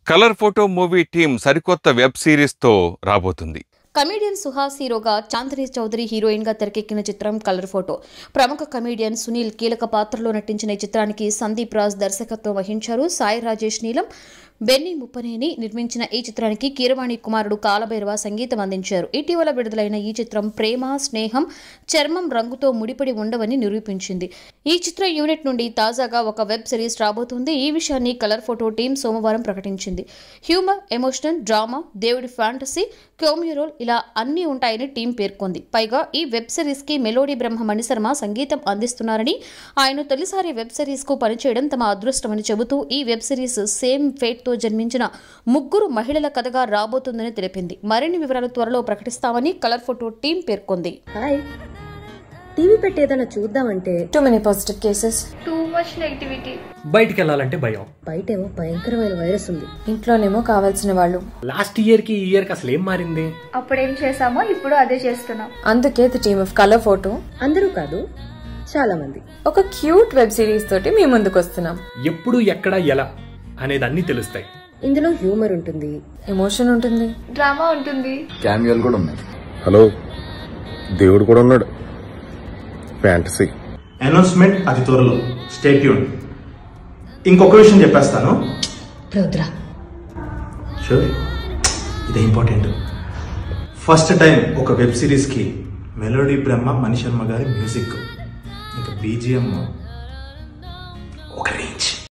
Colour photo movie team సరికొత్త web సిరీస్తో రాబోతుంది కమీడియన్ సుహాస్ హీరోగా చాందనీ చౌదరి హీరోయిన్ గా తెరకెక్కిన చిత్రం కలర్ ఫోటో ప్రముఖ కమీడియన్ సునీల్ కీలక పాత్రలో నటించిన ఈ చిత్రానికి సందీప్ రాజ్ దర్శకత్వం వహించారు సాయి రాజేష్ నీలం బెన్నీ ముప్పనేని నిర్మించిన ఈ చిత్రానికి కీరవాణి కుమారుడు కాలభైరవ సంగీతం అందించారు ఇటీవల విడుదలైన ఈ చిత్రం ప్రేమ స్నేహం చర్మం రంగుతో ముడిపడి ఉండవని నిరూపించింది ఈ చిత్ర యూనిట్ నుండి తాజాగా ఒక వెబ్ సిరీస్ రాబోతుంది ఈ విషయాన్ని కలర్ ఫోటో టీం సోమవారం ప్రకటించింది హ్యూమర్ ఎమోషనల్ డ్రామా దేవుడి ఫ్యాంటసీ క్యోమ్యూరోల్ ఇలా అన్నీ ఉంటాయని టీం పేర్కొంది పైగా ఈ వెబ్ సిరీస్ కి మెలోడీ బ్రహ్మ మణిశర్మ సంగీతం అందిస్తున్నారని ఆయన తొలిసారి వెబ్ సిరీస్ కు పనిచేయడం తమ అదృష్టమని చెబుతూ ఈ వెబ్ సిరీస్ సేమ్ ఫేట్ తో జన్మించిన ముగ్గురు మహిళల కథగా రాబోతుందని తెలిపింది మరిన్ని వివరాలు త్వరలో ప్రకటిస్తామని కలర్ ఫోటో టీం పేర్కొంది హాయ్ టీవీ పెట్టేదన్నా చూద్దామంటే Too many positive cases. too much negativity. బయటికి వెళ్ళాలంటే భయం బయటేమో భయంకరమైన వైరస్ ఉంది ఇంట్లోనేమో కావాల్సిన వాళ్ళు లాస్ట్ ఇయర్ కి ఈ ఇయర్ కి అసలు ఏం మారింది అప్పుడేం చేసామో ఇప్పుడు అదే చేస్తున్నాం అందుకే the team of colour photo అందరూ కాదు చాలా మంది ఒక క్యూట్ వెబ్ సిరీస్ తోటి మీ ముందుకు వస్తున్నాం ఎప్పుడు ఎక్కడ ఎలా అనేది అన్ని తెలుస్తాయి ఇందులో హ్యూమర్ ఉంటుంది ఎమోషన్ ఉంటుంది డ్రామా ఉంటుంది క్యామియోలు కూడా ఉన్నాయి హలో దేవుడు కూడా ఉన్నాడు ఫ్యాంటసీ అనౌన్స్మెంట్ అతి త్వరలో స్టేట్యూన్ ఇంకొక విషయం చెప్పేస్తాను రుద్ర షూర్ ఇది ఇంపార్టెంట్ ఫస్ట్ టైం ఒక వెబ్ సిరీస్కి మెలోడీ బ్రహ్మ మణిశర్మ గారి మ్యూజిక్ ఇంకా బీజిఎం